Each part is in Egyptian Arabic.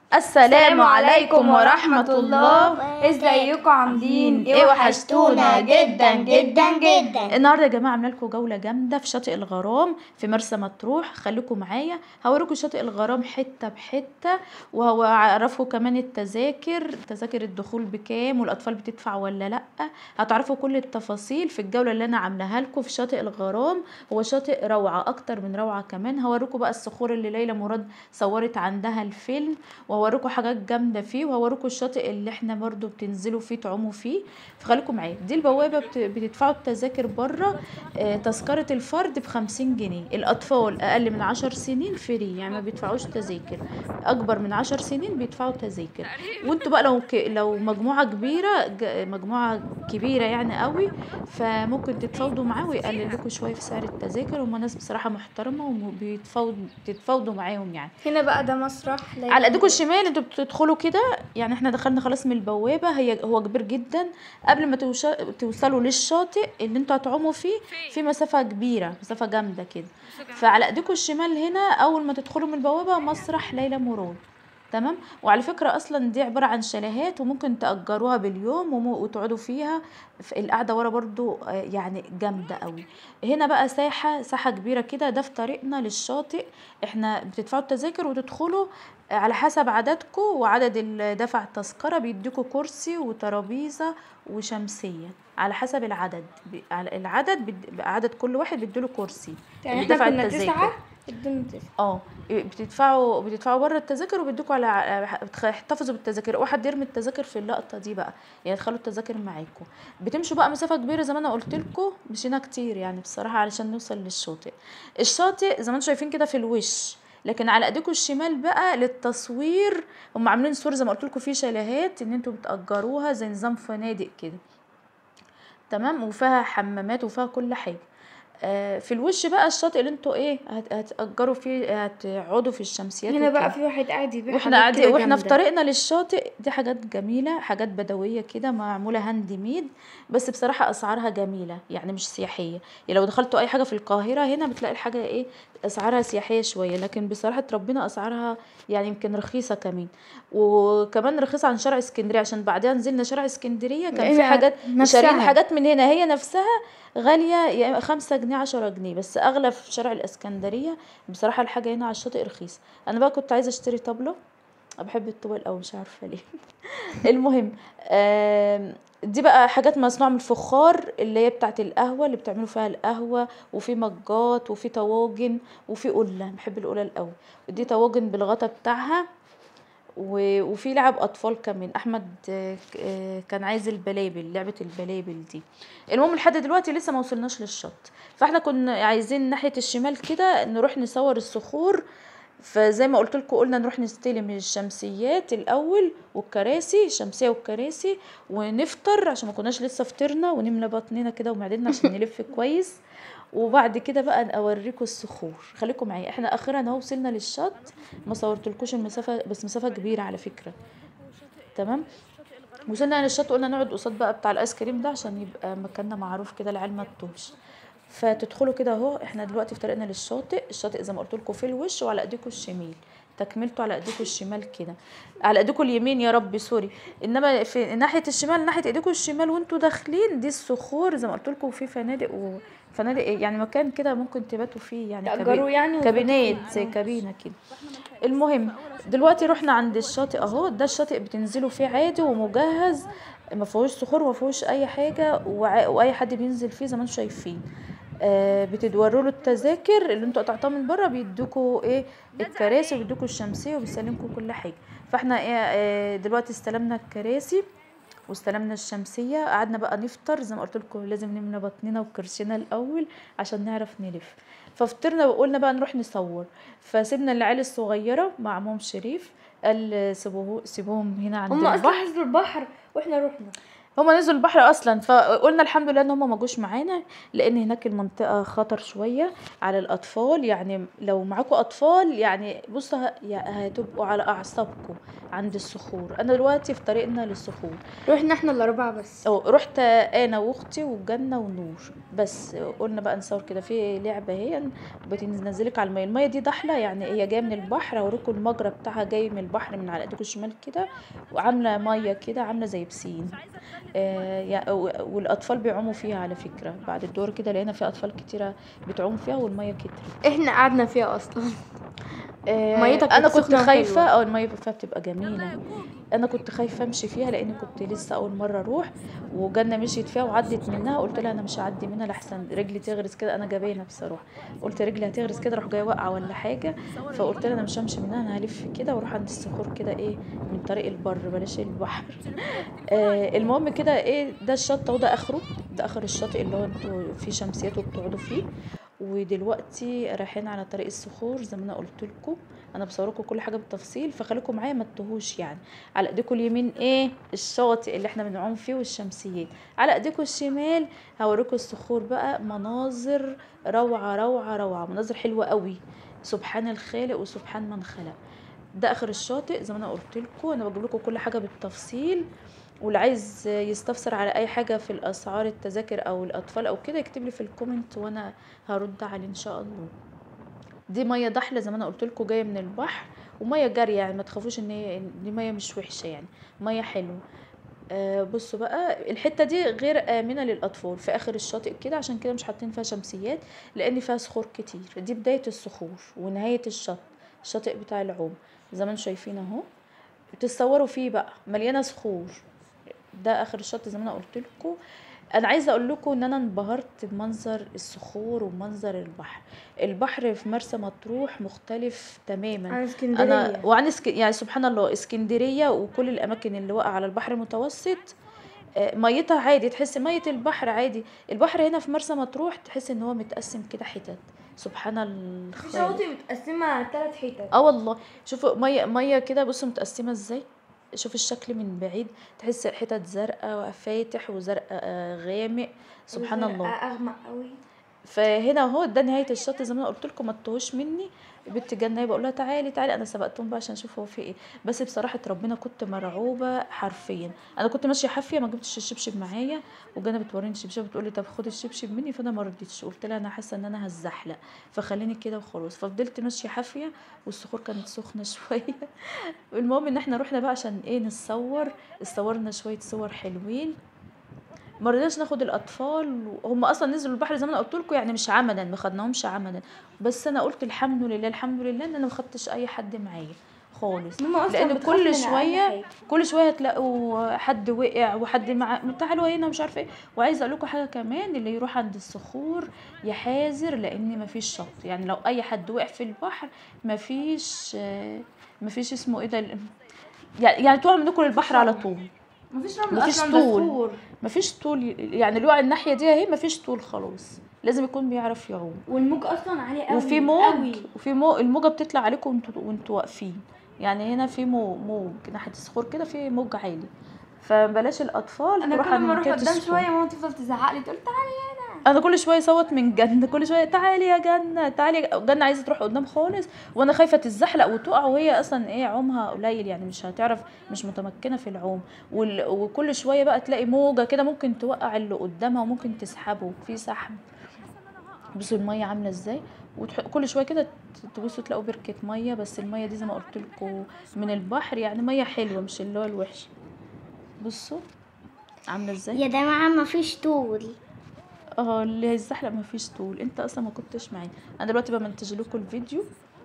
السلام عليكم ورحمة الله ازيكم عاملين ايه وحشتونا جدا جدا جدا النهارده يا جماعه عامله لكم جوله جامده في شاطئ الغرام في مرسى مطروح خليكم معايا هوريكم شاطئ الغرام حته بحته وهعرفوا كمان التذاكر تذاكر الدخول بكام والاطفال بتدفع ولا لا هتعرفوا كل التفاصيل في الجوله اللي انا عاملاها لكم في شاطئ الغرام هو شاطئ روعه اكتر من روعه كمان هوريكم بقى الصخور اللي ليلى مراد صورت عندها الفيلم وهوريكم حاجات جامده فيه وهوريكم الشاطئ اللي احنا برضو بتنزلوا فيه تعوموا فيه فخليكم معايا دي البوابه بت- بتدفعوا التذاكر بره آه، تذكره الفرد بخمسين جنيه الاطفال اقل من عشر سنين فري يعني ما بيدفعوش تذاكر اكبر من عشر سنين بيدفعوا تذاكر وانتوا بقى لو ك... لو مجموعه كبيره ج... مجموعه كبيره يعني قوي فممكن تتفاوضوا معاه ويقلل لكم شويه في سعر التذاكر هم ناس بصراحه محترمه وبيتفاوضوا بتتفاوضوا معاهم يعني هنا بقى ده مسرح ليلى على ايديكم الشمال انتوا بتدخلوا كده يعني احنا دخلنا خلاص من البوابه هي هو كبير جدا قبل ما توش- توصلوا للشاطئ اللي انتوا هتعوموا فيه في مسافه كبيره مسافه جامده كده فعلى ايديكم الشمال هنا اول ما تدخلوا من البوابه مسرح ليلى مراد تمام وعلى فكرة أصلا دي عبارة عن شاليهات وممكن تأجروها باليوم وم- وتقعدوا فيها في القعدة ورا برضو آه، يعني جامدة قوي هنا بقى ساحة ساحة كبيرة كده ده في طريقنا للشاطئ احنا بتدفعوا التذاكر وتدخلوا على حسب عددكم وعدد ال- دفع التذكرة بيديكوا كرسي وترابيزة وشمسية على حسب العدد ب- على العدد بد- عدد كل واحد بيديله كرسي يعني اللي احنا دفع كنا التذاكر. تسعة ادونا تسعة اه بتدفعوا بتدفعوا بره التذاكر وبيدوكوا على بتخ- احتفظوا بالتذاكر واحد يرمي التذاكر في اللقطه دي بقى يعني تخلوا التذاكر معاكم بتمشوا بقى مسافه كبيره زي ما انا قلت لكم مشينا كتير يعني بصراحه علشان نوصل للشاطئ الشاطئ زي ما انتم شايفين كده في الوش لكن على ايديكم الشمال بقى للتصوير هم عاملين صور زي ما قلت لكم في شاليهات ان انتوا بتأجروها زي نظام فنادق كده تمام وفيها حمامات وفيها كل حاجه آه، في الوش بقى الشاطئ اللي انتوا ايه هت- هتأجروا فيه هتقعدوا في الشمسيات هنا بقى وكده. في واحد قاعد يبيع واحنا حاجات قاعدين كده واحنا في جامدة. طريقنا للشاطئ دي حاجات جميله حاجات بدويه كده معموله هاند ميد بس بصراحه اسعارها جميله يعني مش سياحيه يعني لو دخلتوا اي حاجه في القاهره هنا بتلاقي الحاجه ايه اسعارها سياحيه شويه لكن بصراحه ربنا اسعارها يعني يمكن رخيصه كمان وكمان رخيصه عن شارع اسكندريه عشان بعدها نزلنا شارع اسكندريه كان في لقينا حاجات نفسها. شارين حاجات من هنا هي نفسها غالية يا إما خمسة جنيه عشرة جنيه بس أغلى في شارع الإسكندرية بصراحة الحاجة هنا على الشاطئ رخيصة أنا بقى كنت عايزة أشتري طبلة أنا بحب الطبل أوي مش عارفة ليه المهم آم، دي بقى حاجات مصنوعة من الفخار اللي هي بتاعت القهوة اللي بتعملوا فيها القهوة وفي مجات وفي طواجن وفي قلة بحب القلة أوي ودي طواجن بالغطا بتاعها و- وفي لعب اطفال كمان احمد آه، ك- آه، كان عايز البلابل لعبه البلابل دي المهم لحد دلوقتي لسه ما وصلناش للشط فاحنا كنا عايزين ناحيه الشمال كده نروح نصور الصخور فزي ما قلت لكم قلنا نروح نستلم الشمسيات الاول والكراسي الشمسيه والكراسي ونفطر عشان ما كناش لسه فطرنا ونملى بطننا كده ومعدتنا عشان نلف كويس وبعد كده بقى اوريكم الصخور خليكم معايا احنا اخيرا اهو وصلنا للشط ما صورتلكوش المسافه بس مسافه كبيره على فكره تمام وصلنا للشط قلنا نقعد قصاد بقى بتاع الايس كريم ده عشان يبقى مكاننا معروف كده العيال ما تتوهش فتدخلوا كده اهو احنا دلوقتي في طريقنا للشاطئ الشاطئ زي ما قلت لكم في الوش وعلى ايديكم الشمال تكملته على ايديكم الشمال كده على ايديكم اليمين يا رب سوري انما في ناحيه الشمال ناحيه ايديكم الشمال وانتوا داخلين دي الصخور زي ما قلت لكم في فنادق وفنادق إيه؟ يعني مكان كده ممكن تباتوا فيه يعني كبي- تأجروا يعني وتباتوا كابينات فيه. زي كابينه كده المهم دلوقتي رحنا عند الشاطئ اهو ده الشاطئ بتنزلوا فيه عادي ومجهز ما فيهوش صخور وما فيهوش اي حاجه وع- واي حد بينزل فيه زي ما انتم شايفين آه بتدوروا له التذاكر اللي انتوا قطعتوها من بره بيدوكوا ايه الكراسي وبيدوكوا الشمسيه وبيسلمكوا كل حاجه فاحنا ايه آه دلوقتي استلمنا الكراسي واستلمنا الشمسيه قعدنا بقى نفطر زي ما قلت لكم لازم نملى بطننا وكرشنا الاول عشان نعرف نلف ففطرنا وقلنا بقى نروح نصور فسيبنا العيال الصغيره مع عمهم شريف قال سيبوه سيبوهم هنا عند هم اصلا البحر حزبوا البحر واحنا رحنا هما نزلوا البحر اصلا فقلنا الحمد لله ان هما ما جوش معانا لان هناك المنطقه خطر شويه على الاطفال يعني لو معاكم اطفال يعني بصوا ه- يا- هتبقوا على اعصابكم عند الصخور انا دلوقتي في طريقنا للصخور رحنا احنا الاربعه بس أو رحت انا واختي وجنة ونور بس قلنا بقى نصور كده في لعبه اهي بتنزلك على الميه الميه دي ضحله يعني هي جايه من البحر اوريكم المجرى بتاعها جاي من البحر من على ايديكم الشمال كده وعامله ميه كده عامله زي بسين آه يا- و- والاطفال بيعوموا فيها على فكره بعد الدور كده لقينا في اطفال كتيره بتعوم فيها والميه كترت احنا قعدنا فيها اصلا آه، ميتها كانت انا كنت سخنة خايفه وحلوة. اه الميه فيها بتبقى جميله انا كنت خايفه امشي فيها لاني كنت لسه اول مره اروح وجنة مشيت فيها وعدت منها قلت لها انا مش هعدي منها لحسن رجلي تغرز كده انا جبانه بصراحه قلت رجلي هتغرز كده اروح جايه واقعه ولا حاجه فقلت لها انا مش همشي منها انا هلف كده واروح عند الصخور كده ايه من طريق البر بلاش البحر آه المهم كده ايه ده الشط وده اخره ده اخر الشاطئ اللي هو انتوا فيه شمسيات وبتقعدوا فيه ودلوقتي رايحين على طريق الصخور زي ما انا قلت لكم انا بصوركم كل حاجه بالتفصيل فخليكم معايا ما تتوهوش يعني على ايديكم اليمين ايه الشاطئ اللي احنا بنعوم فيه والشمسيات على ايديكم الشمال هوريكم الصخور بقى مناظر روعه روعه روعه مناظر حلوه قوي سبحان الخالق وسبحان من خلق ده اخر الشاطئ زي ما انا قلت لكم انا بجيب لكم كل حاجه بالتفصيل واللي عايز يستفسر على اي حاجه في الاسعار التذاكر او الاطفال او كده يكتب لي في الكومنت وانا هرد عليه ان شاء الله دي ميه ضحله زي ما انا قلت لكم جايه من البحر وميه جاريه يعني ما تخافوش ان هي دي ميه مش وحشه يعني ميه حلوه آه بصوا بقى الحته دي غير امنه للاطفال في اخر الشاطئ كده عشان كده مش حاطين فيها شمسيات لان فيها صخور كتير دي بدايه الصخور ونهايه الشط الشاطئ بتاع العوم زي ما انتم شايفين اهو تتصوروا فيه بقى مليانه صخور ده اخر الشط زي ما انا قلت لكم انا عايزه اقول لكم ان انا انبهرت بمنظر الصخور ومنظر البحر البحر في مرسى مطروح مختلف تماما عن اسكندريه انا وعن اسك... يعني سبحان الله اسكندريه وكل الاماكن اللي واقعه على البحر المتوسط آه، ميتها عادي تحس ميه البحر عادي البحر هنا في مرسى مطروح تحس ان هو متقسم كده حتت سبحان في الخالق شواطئ متقسمه ثلاث حتت اه والله شوفوا ميه ميه كده بصوا متقسمه ازاي شوف الشكل من بعيد تحس حتت زرقاء فاتح وزرقاء آه، غامق سبحان الله اغمق قوي فهنا اهو ده نهايه الشط زي ما انا قلت لكم ما تتوهوش مني بنت جنة بقول لها تعالي تعالي انا سبقتهم بقى عشان اشوف هو في ايه بس بصراحه ربنا كنت مرعوبه حرفيا انا كنت ماشيه حافيه ما جبتش الشبشب معايا وجنة بتوريني الشبشب بتقول لي طب خدي الشبشب مني فانا ما رضيتش قلت لها انا حاسه ان انا هزحلق فخليني كده وخلاص ففضلت ماشيه حافيه والصخور كانت سخنه شويه المهم ان احنا رحنا بقى عشان ايه نتصور اتصورنا شويه صور حلوين ما رضيناش ناخد الاطفال هم اصلا نزلوا البحر زي ما انا قلت لكم يعني مش عمدا ما خدناهمش عمدا بس انا قلت الحمد لله الحمد لله ان انا ما خدتش اي حد معايا خالص ماما أصلاً لان بتخاف من كل أقل شويه حاجة. كل شويه تلاقوا حد وقع وحد مع تعالوا هنا مش عارفه ايه وعايزه اقول لكم حاجه كمان اللي يروح عند الصخور يحاذر لان ما فيش شط يعني لو اي حد وقع في البحر ما فيش ما فيش اسمه ايه ده يعني يعني تقع منكم البحر على طول مفيش رمل مفيش اصلا طول. بخور مفيش طول يعني اللي يقع الناحيه دي اهي مفيش طول خلاص لازم يكون بيعرف يعوم والموج اصلا عالي قوي وفي موج قوي. وفي موج الموجه بتطلع عليكم وانتوا وانتوا واقفين يعني هنا في مو- موج ناحيه الصخور كده في موج عالي فبلاش الاطفال انا تروح كل عند ما اروح منطقة قدام الصخور. شويه ماما تفضل تزعق لي تقول تعالي انا كل شويه صوت من جنة كل شويه تعالي يا جنة تعالي يا جنة. جنة عايزه تروح قدام خالص وانا خايفه تتزحلق وتقع وهي اصلا ايه عومها قليل يعني مش هتعرف مش متمكنه في العوم وال... وكل شويه بقى تلاقي موجه كده ممكن توقع اللي قدامها وممكن تسحبه في سحب بصوا الميه عامله ازاي وكل شويه كده ت- تبصوا تلاقوا بركه ميه بس الميه دي زي ما قلت لكم من البحر يعني ميه حلوه مش اللي هو الوحش بصوا عامله ازاي يا جماعة مفيش طول اه اللي هيزحلق مفيش طول انت اصلا ما كنتش معايا انا دلوقتي بمنتج لكم الفيديو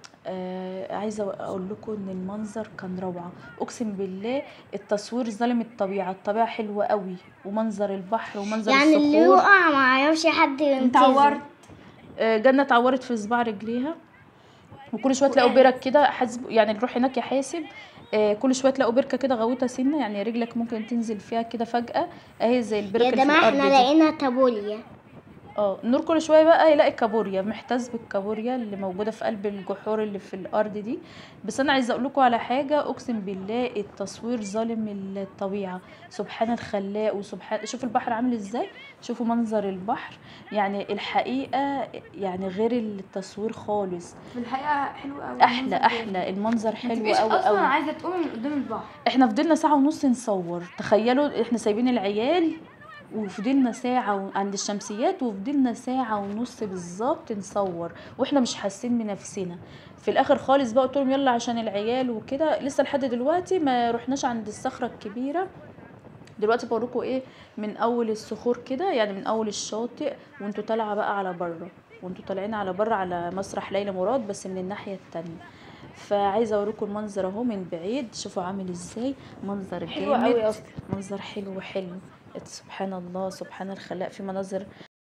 آه عايزه اقول لكم ان المنظر كان روعه اقسم بالله التصوير ظالم الطبيعه الطبيعه حلوه قوي ومنظر البحر ومنظر يعني اللي الصخور يقع ما يعرفش حد انت ينقذه عورت آه جنة اتعورت في صباع رجليها وكل شويه تلاقوا برك كده حاسب يعني نروح هناك يحاسب آه كل شويه تلاقوا بركه كده غويطه سنه يعني رجلك ممكن تنزل فيها كده فجاه اهي زي البركه يا اللي في جماعة الارض احنا دي لقينا تابوليا اه النور كل شويه بقى يلاقي كابوريا محتاس بالكابوريا اللي موجوده في قلب الجحور اللي في الارض دي بس انا عايزه اقول لكم على حاجه اقسم بالله التصوير ظالم الطبيعه سبحان الخلاق وسبحان شوف البحر عامل ازاي شوفوا منظر البحر يعني الحقيقه يعني غير التصوير خالص في الحقيقه حلو قوي احلى احلى المنظر حلو حلو قوي اصلا قوي عايزه تقومي من قدام البحر احنا فضلنا ساعة ونص نصور تخيلوا احنا سايبين العيال وفضلنا ساعة و- عند الشمسيات وفضلنا ساعة ونص بالظبط نصور واحنا مش حاسين بنفسنا في الاخر خالص بقى قلت لهم يلا عشان العيال وكده لسه لحد دلوقتي ما رحناش عند الصخرة الكبيرة دلوقتي بوريكم ايه من اول الصخور كده يعني من اول الشاطئ وانتوا طالعه بقى على بره وانتوا طالعين على بره على مسرح ليلى مراد بس من الناحيه التانية فعايزه اوريكم المنظر اهو من بعيد شوفوا عامل ازاي منظر حلو جامد قوي أصلاً. منظر حلو حلو سبحان الله سبحان الخلاق في مناظر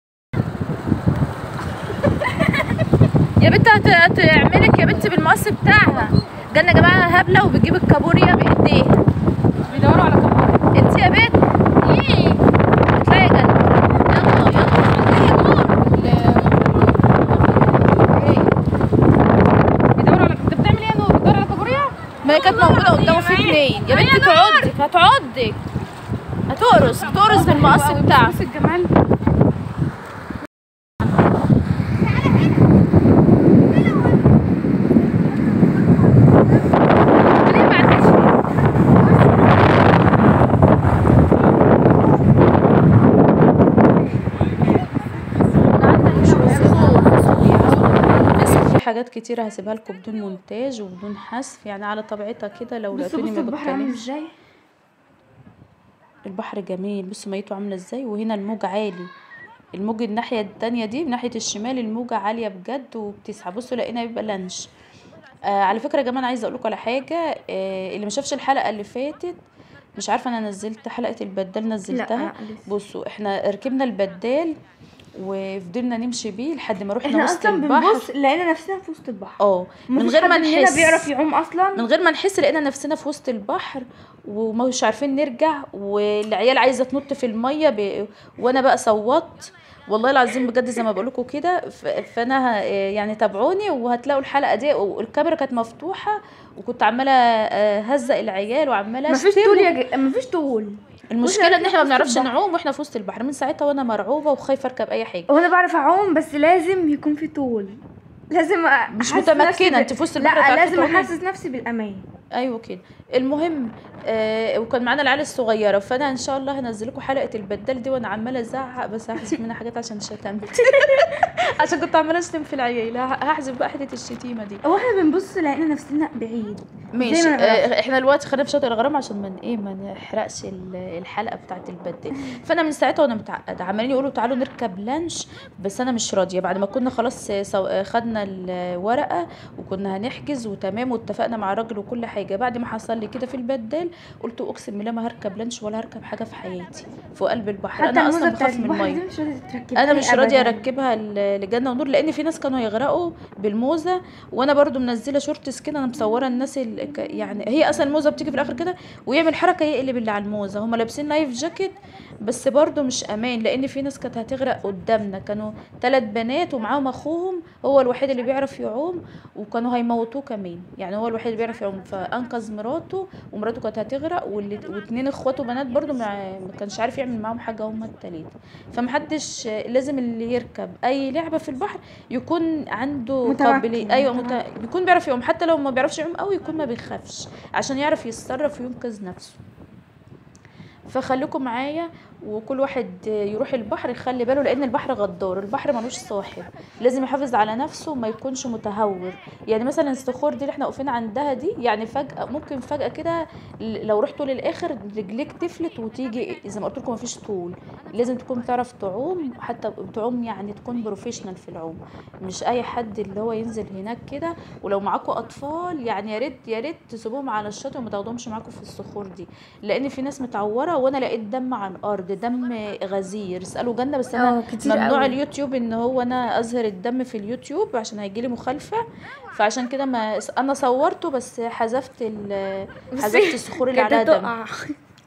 يا بنت هت- هتعملك يا بنت بالمقص بتاعها جالنا يا جماعه هبله وبتجيب الكابوريا بايديها بيدوروا على كابوريا انت يا بنت ايه اطلعي يا جنة يلا يلا بيدوروا على انت بتعمل ايه يا نور بتدور على كابوريا ما هي كانت موجوده قدامه في اتنين يا بنتي تعضك هتعضك هتقرص بتقرص بالمقص بتاعها بص الجمال في حاجات كتيرة هسيبها لكم بدون مونتاج وبدون حذف يعني على طبيعتها كده لو بصوا لقيتوني بصوا ما البحر عامل بتكلمش ازاي البحر جميل بصوا ميته عامله ازاي وهنا الموج عالي الموج الناحيه التانية دي من ناحيه الشمال الموجه عاليه بجد وبتسحب بصوا لقينا بيبقى لانش آه على فكره يا جماعه انا عايزه اقول لكم على حاجه آه اللي ما شافش الحلقه اللي فاتت مش عارفه انا نزلت حلقه البدال نزلتها لسه. بصوا احنا ركبنا البدال وفضلنا نمشي بيه لحد ما رحنا احنا وسط اصلا البحر بنبص لقينا نفسنا في وسط البحر اه من مفيش غير ما حد مننا نحس بيعرف يعوم اصلا من غير ما نحس لقينا نفسنا في وسط البحر ومش عارفين نرجع والعيال عايزه تنط في الميه ب... وانا بقى صوت والله العظيم بجد زي ما بقول لكم كده ف... فانا ه... يعني تابعوني وهتلاقوا الحلقه دي والكاميرا كانت مفتوحه وكنت عماله آه، هزق العيال وعماله مفيش أشتم. طول يا ج... مفيش طول المشكله ان وإحنا احنا ما في وسط بنعرفش البحر. نعوم واحنا في وسط البحر من ساعتها وانا مرعوبه وخايفه اركب اي حاجه هو انا بعرف اعوم بس لازم يكون في طول لازم أ- مش أحسس نفسي متمكنه ب- انت في وسط البحر لا تعرفي لازم تعومي؟ احسس نفسي بالامان ايوه كده المهم آه وكان معانا العيال الصغيره فانا ان شاء الله هنزل لكم حلقه البدال دي وانا عماله ازعق بس هحذف منها حاجات عشان شتمت عشان كنت عماله اشتم في العيال ه- هحذف بقى حته الشتيمه دي هو احنا بنبص لقينا نفسنا بعيد ماشي زي ما أنا آه احنا دلوقتي خلينا في شاطئ الغرام عشان ما ايه ما نحرقش ال- الحلقه بتاعه البدال فانا من ساعتها وانا متعقده عمالين يقولوا تعالوا نركب لانش بس انا مش راضيه بعد ما كنا خلاص آه، سو- آه، خدنا الورقه وكنا هنحجز وتمام واتفقنا مع الراجل وكل حاجه بعد ما حصل لي كده في البدال قلت اقسم بالله ما هركب لانش ولا هركب حاجه في حياتي في قلب البحر حتى انا الموزه اصلا بتاعت بخاف من البحر الميه دي مش راضيه تركبها انا لي مش راضيه أبداً. اركبها ل- لجنه ونور لان في ناس كانوا يغرقوا بالموزه وانا برضو منزله شورتس كده انا مصوره الناس اللي ك- يعني هي اصلا الموزه بتيجي في الاخر كده ويعمل حركه يقلب اللي على الموزه هم لابسين لايف جاكيت بس برضو مش امان لان في ناس كانت هتغرق قدامنا كانوا ثلاث بنات ومعاهم اخوهم هو الوحيد اللي بيعرف يعوم وكانوا هيموتوه كمان يعني هو الوحيد اللي بيعرف يعوم فانقذ مراته ومراته كانت هتغرق واللي واتنين اخواته بنات برضو مع ما كانش عارف يعمل معاهم حاجه هما التلاته فمحدش لازم اللي يركب اي لعبه في البحر يكون عنده متمكن، قابليه ايوه مت... متمكن. بيكون بيعرف يعوم حتى لو ما بيعرفش يعوم قوي يكون ما بيخافش عشان يعرف يتصرف وينقذ نفسه فخليكم معايا وكل واحد يروح البحر يخلي باله لان البحر غدار البحر ملوش صاحب لازم يحافظ على نفسه وما يكونش متهور يعني مثلا الصخور دي اللي احنا واقفين عندها دي يعني فجاه ممكن فجاه كده ل- لو رحتوا للاخر رجليك تفلت وتيجي زي ما قلت لكم مفيش طول لازم تكون بتعرف تعوم حتى بتعوم يعني تكون بروفيشنال في العوم مش اي حد اللي هو ينزل هناك كده ولو معاكم اطفال يعني يا ريت يا ريت تسيبوهم على الشاطئ وما تاخدوهمش معاكم في الصخور دي لان في ناس متعوره وانا لقيت دم على الارض دم غزير اسالوا جنة بس انا اه، كتير ممنوع قوي. اليوتيوب ان هو انا اظهر الدم في اليوتيوب عشان هيجيلي مخالفه فعشان كده ما انا صورته بس حذفت ال- حذفت الصخور اللي عليها كانت دم تقع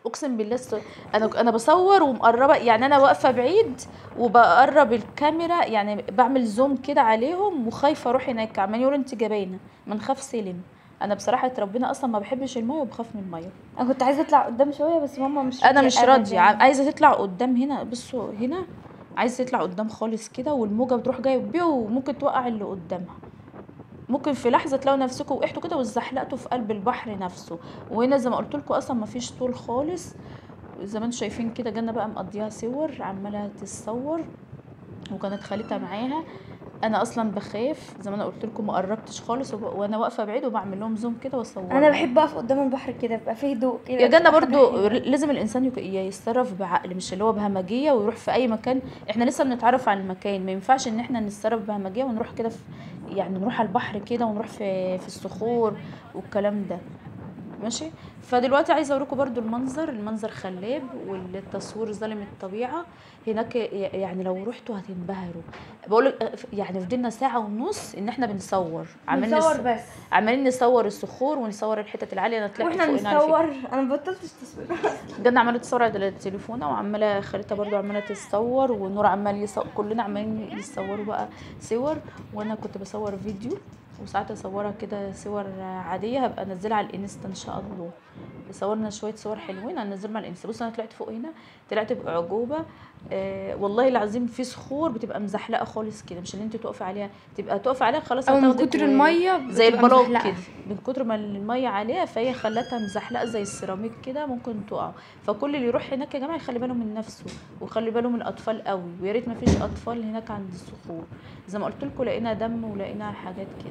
اقسم بالله الس- انا انا بصور ومقربه يعني انا واقفه بعيد وبقرب الكاميرا يعني بعمل زوم كده عليهم وخايفه اروح هناك عمال يقولوا انت جبانه ما نخاف سلم انا بصراحه ربنا اصلا ما بحبش الميه وبخاف من الميه انا كنت عايزه اطلع قدام شويه بس ماما مش انا راضية مش أبداً. راضيه ع- عايزه تطلع قدام هنا بصوا هنا عايزه تطلع قدام خالص كده والموجه بتروح جايه بيها وممكن توقع اللي قدامها ممكن في لحظه تلاقوا نفسكم وقعتوا كده واتزحلقتوا في قلب البحر نفسه وهنا زي ما قلت لكم اصلا ما فيش طول خالص زي ما انتم شايفين كده جنة بقى مقضيها صور عماله تتصور وكانت خالتها معاها انا اصلا بخاف زي ما انا قلت لكم ما قربتش خالص وب... وانا واقفه بعيد وبعمل لهم زوم كده واصور انا بحب اقف قدام البحر كده بيبقى فيه هدوء كده يا جنة بتبقى حاجة برضو حلوة. لازم الانسان يك- يتصرف بعقل مش اللي هو بهمجيه ويروح في اي مكان احنا لسه بنتعرف على المكان ما ينفعش ان احنا نتصرف بهمجيه ونروح كده في يعني نروح على البحر كده ونروح في في الصخور والكلام ده ماشي فدلوقتي عايزه اوريكم برضو المنظر المنظر خلاب والتصوير ظالم الطبيعه هناك ي- يعني لو رحتوا هتنبهروا بقول يعني فضلنا ساعه ونص ان احنا بنصور عمالين نصور نص- بس عمالين نصور الصخور ونصور الحتت العاليه انا طلعت واحنا فوق هنا على فكرة. بنصور انا مبطلتش تصوير جنة عمالة تصور على تليفونها وعمالة خالتها برضو عمالة تصور ونور عمال يصور كلنا عمالين يصوروا بقى صور وانا كنت بصور فيديو وساعات اصورها كده صور عادية هبقى انزلها على الانستا ان شاء الله صورنا شوية صور حلوين هنزلهم على الانستا بص انا طلعت فوق هنا طلعت باعجوبه آه والله العظيم في صخور بتبقى مزحلقه خالص كده مش اللي انت تقفي عليها تبقى تقفي عليها خلاص او من هتاخدك كتر و- الميه زي بتبقى البلاط مزحلقة. كده من كتر ما الميه عليها فهي خلتها مزحلقه زي السيراميك كده ممكن تقع فكل اللي يروح هناك يا جماعه يخلي باله من نفسه ويخلي باله من الاطفال قوي ويا ريت ما فيش اطفال هناك عند الصخور زي ما قلت لكم لقينا دم ولقينا حاجات كده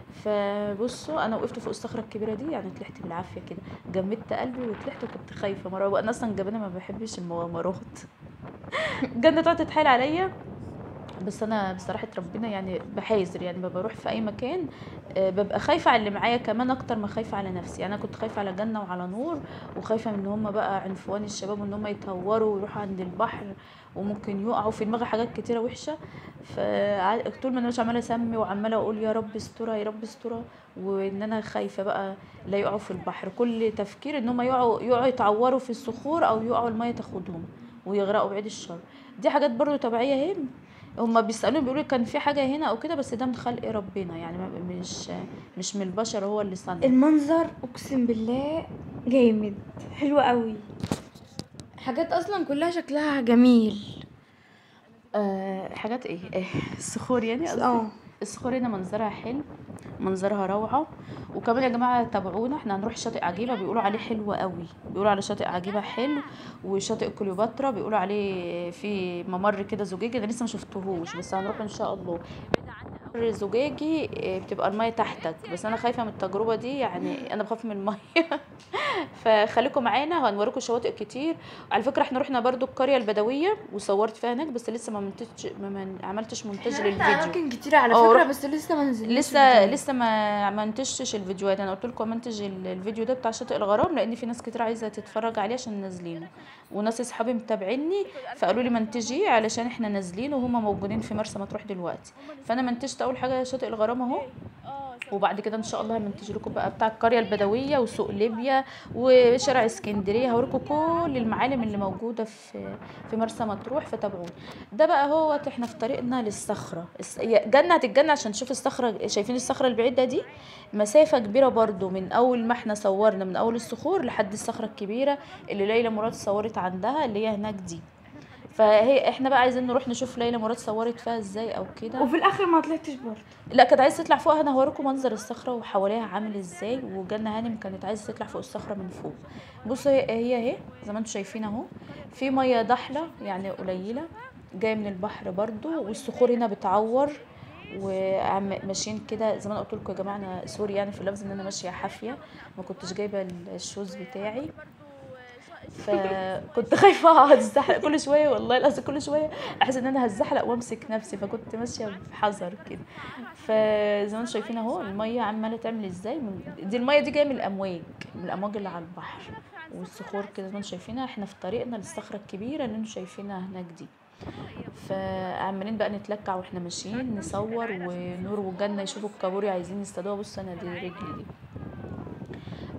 فبصوا انا وقفت فوق الصخره الكبيره دي يعني طلعت بالعافيه كده جمدت قلبي وطلعت وكنت خايفه مره انا اصلا جبانه ما بحبش المغامرات جنة تقعد تتحايل عليا بس انا بصراحه ربنا يعني بحاذر يعني ما بروح في اي مكان آه، ببقى خايفه على اللي معايا كمان اكتر ما خايفه على نفسي يعني انا كنت خايفه على جنه وعلى نور وخايفه من ان هم بقى عنفوان الشباب وان هم يتهوروا ويروحوا عند البحر وممكن يقعوا في دماغي حاجات كتيره وحشه فطول ما انا مش عماله اسمي وعماله اقول يا رب استرها يا رب استرها وان انا خايفه بقى لا يقعوا في البحر كل تفكير ان هم يقعوا يقعوا يتعوروا في الصخور او يقعوا الميه تاخدهم ويغرقوا بعيد الشر دي حاجات برضو طبيعيه اهي هما بيسالوني بيقولوا كان في حاجه هنا او كده بس ده من خلق ربنا يعني ما- مش مش من البشر هو اللي صنع المنظر اقسم بالله جامد حلو قوي حاجات اصلا كلها شكلها جميل آه حاجات ايه آه الصخور يعني قصدي اه الصخور هنا منظرها حلو منظرها روعة وكمان يا جماعة تابعونا احنا هنروح شاطئ عجيبة بيقولوا عليه حلو قوي بيقولوا على شاطئ عجيبة حلو وشاطئ كليوباترا بيقولوا عليه في ممر كده زجاجي انا لسه ما شفتهوش بس هنروح ان شاء الله ممر زجاجي اه، بتبقى المية تحتك بس انا خايفة من التجربة دي يعني انا بخاف من المية فخليكم معانا هنوريكم شواطئ كتير على فكرة احنا رحنا برضو القرية البدوية وصورت فيها هناك بس لسه ما منتجش ما من عملتش مونتاج للفيديو اماكن كتير على اه، فكره رحت- بس لسه ما نزلناش لسه فيديو. لسه ما ما منتجتش الفيديوهات انا قلت لكم منتج ال- الفيديو ده بتاع شاطئ الغرام لان في ناس كتير عايزه تتفرج عليه عشان نازلينه وناس اصحابي متابعيني فقالوا لي منتجيه علشان احنا نازلين وهم موجودين في مرسى مطروح دلوقتي فانا منتجت اول حاجه شاطئ الغرام اهو وبعد كده ان شاء الله هننتج لكم بقى بتاع القريه البدويه وسوق ليبيا وشارع اسكندريه هوريكم كل المعالم اللي موجوده في في مرسى مطروح فتابعوني ده بقى هو احنا في طريقنا للصخره الس- هي جنه هتتجنن عشان تشوف الصخره شايفين الصخره البعيده دي مسافه كبيره برضو من اول ما احنا صورنا من اول الصخور لحد الصخره الكبيره اللي ليلى مراد صورت عندها اللي هي هناك دي فهي احنا بقى عايزين نروح نشوف ليلى مراد صورت فيها ازاي او كده وفي الاخر ما طلعتش برضه لا كانت عايزه تطلع فوق انا هوريكم منظر الصخره وحواليها عامل ازاي وجنة هانم كانت عايزه تطلع فوق الصخره من فوق بصوا هي هي اهي زي ما انتم شايفين اهو في ميه ضحله يعني قليله جايه من البحر برضو والصخور هنا بتعور وماشيين كده زي ما انا قلت لكم يا جماعه انا سوري يعني في اللفظ ان انا ماشيه حافيه ما كنتش جايبه الشوز بتاعي فكنت خايفه اتزحلق كل شويه والله العظيم كل شويه احس ان انا هتزحلق وامسك نفسي فكنت ماشيه بحذر كده فزي ما انتم شايفين اهو الميه عماله تعمل ازاي من دي الميه دي جايه من الامواج من الامواج اللي على البحر والصخور كده زي ما انتم شايفينها احنا في طريقنا للصخره الكبيره اللي انتم شايفينها هناك دي فعمالين بقى نتلكع واحنا ماشيين نصور ونور وجنة يشوفوا الكابوريا عايزين يصطادوها بص انا دي رجلي دي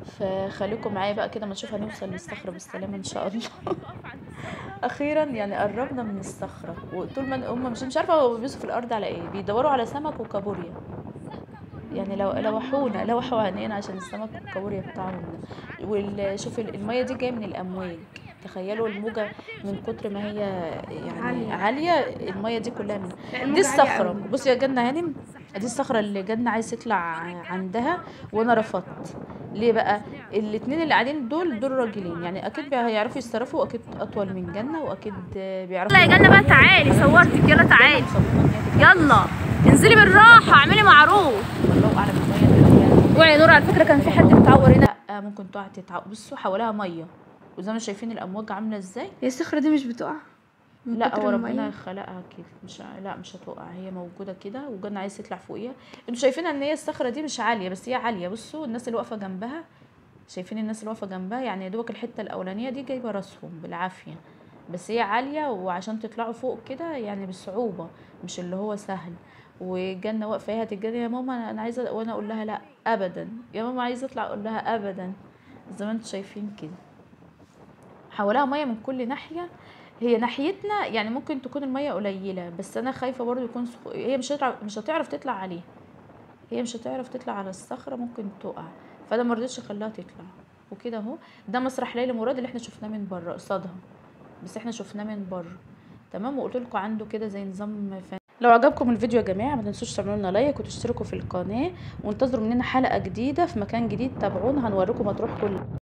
فخليكم معايا بقى كده ما نشوف هنوصل للصخرة بالسلامة ان شاء الله اخيرا يعني قربنا من الصخرة وطول ما هم مش مش عارفة هو بيبصوا في الارض على ايه بيدوروا على سمك وكابوريا يعني لو لوحونا لوحوا عينينا عشان السمك والكابوريا بتاعهم ده وشوف المية دي جاية من الامواج تخيلوا الموجة من كتر ما هي يعني عالية. عالية, المية دي كلها من لا، الموجة دي عالية الصخرة أوي. بصي يا جنة هانم دي الصخرة اللي جنة عايز يطلع عندها وانا رفضت ليه بقى الاتنين اللي قاعدين دول دول راجلين يعني اكيد بي- هيعرفوا يتصرفوا واكيد اطول من جنة واكيد بيعرفوا يلا يا جنة بقى تعالي صورتك يلا تعالي يلا انزلي بالراحة اعملي معروف والله اعلم المية اوعي يا نور على فكرة كان في حد متعور هنا لا ممكن تقع تتعب بصوا حواليها ميه وزي ما شايفين الامواج عامله ازاي هي الصخرة دي مش بتقع من لا كتر هو المية؟ ربنا خلقها كده مش لا مش هتقع هي موجوده كده وجنة عايز يطلع فوقيها انتوا شايفينها ان هي الصخره دي مش عاليه بس هي عاليه بصوا الناس اللي واقفه جنبها شايفين الناس اللي واقفه جنبها يعني يا دوبك الحته الاولانيه دي جايبه راسهم بالعافيه بس هي عاليه وعشان تطلعوا فوق كده يعني بصعوبه مش اللي هو سهل وجنة واقفه هي هتتجنن يا ماما انا عايزه وانا اقول لها لا ابدا يا ماما عايزه اطلع اقول لها ابدا زي ما انتوا شايفين كده حواليها ميه من كل ناحيه هي ناحيتنا يعني ممكن تكون الميه قليله بس انا خايفه برضو يكون سخ... هي مش هتعرف مش هتعرف تطلع عليه هي مش هتعرف تطلع على الصخره ممكن تقع فانا ما رضيتش اخليها تطلع وكده اهو ده مسرح ليلى مراد اللي احنا شفناه من بره قصادها بس احنا شفناه من بره تمام وقلت لكم عنده كده زي نظام فن... لو عجبكم الفيديو يا جماعه ما تنسوش تعملوا لنا لايك وتشتركوا في القناه وانتظروا مننا حلقه جديده في مكان جديد تابعونا هنوريكم مطروح كل